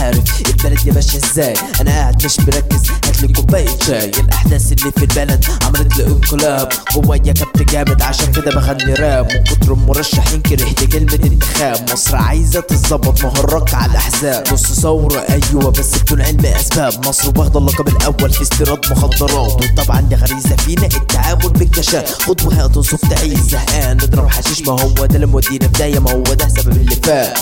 عارف البلد دي ماشيه ازاي انا قاعد مش مركز هاتلي كوبايه شاي الاحداث اللي في البلد عملت لي انقلاب جوايا كبت جامد عشان كده بغني راب من كتر المرشحين كرهت كلمه انتخاب مصر عايزه تتظبط مهرك على الاحزاب نص ثوره ايوه بس بدون علم اسباب مصر واخده اللقب الاول في استيراد مخدرات وطبعا دي غريزه فينا التعامل بالكشاف خد وهات وصف تعيش زهقان نضرب حشيش ما هو ده اللي مودينا بدايه ما هو ده سبب اللي فات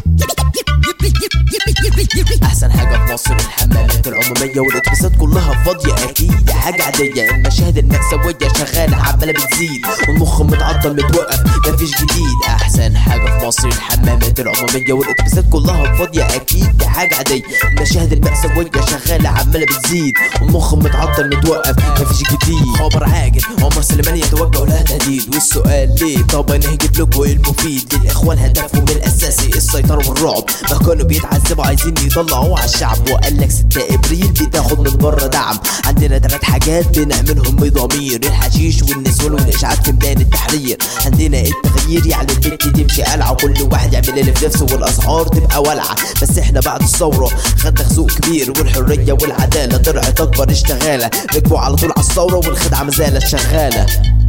احسن حاجه في مصر الحمامات العموميه والاتوبيسات كلها فاضيه اكيد دي حاجه عاديه المشاهد المأساويه شغاله عماله بتزيد والمخ متعطل متوقف مفيش جديد احسن حاجه في مصر الحمامات العموميه والاتوبيسات كلها فاضيه اكيد دي حاجه عاديه المشاهد المأساويه شغاله عماله بتزيد والمخ متعطل متوقف مفيش جديد خبر عاجل عمر سليمان يتوجه لها تهديد والسؤال ليه طب انا هجيب لكم ايه المفيد للاخوان هدفهم الاساسي السيطره والرعب ما كانوا بيتعذبوا عايزين يطلعوا على الشعب وقال لك 6 ابريل بتاخد من بره دعم عندنا ثلاث حاجات بنعملهم بضمير الحشيش والنسوان والاشاعات في ميدان التحرير عندنا التغيير يعني البنت تمشي قلعه وكل واحد يعمل اللي في نفسه والاسعار تبقى والعه بس احنا بعد الثوره خدنا خازوق كبير والحريه والعداله طلعت اكبر اشتغاله ركبوا على طول على الثوره والخدعه ما زالت شغاله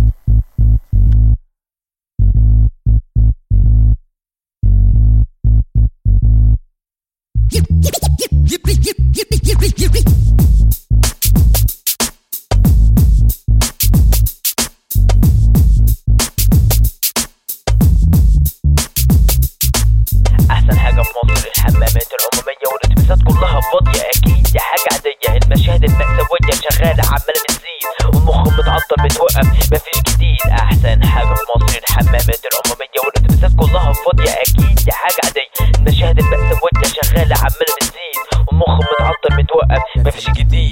احسن حاجه في مصر الحمامات العموميه والاتوبيسات كلها فاضيه اكيد دي حاجه عاديه المشاهد المأساويه شغاله عماله بتزيد والمخ متعطل متوقف مفيش جديد احسن حاجه في مصر الحمامات العموميه والاتوبيسات كلها فاضيه اكيد دي حاجه عاديه المشاهد المأساويه شغاله عماله بتزيد والمخ متعطل متوقف مفيش جديد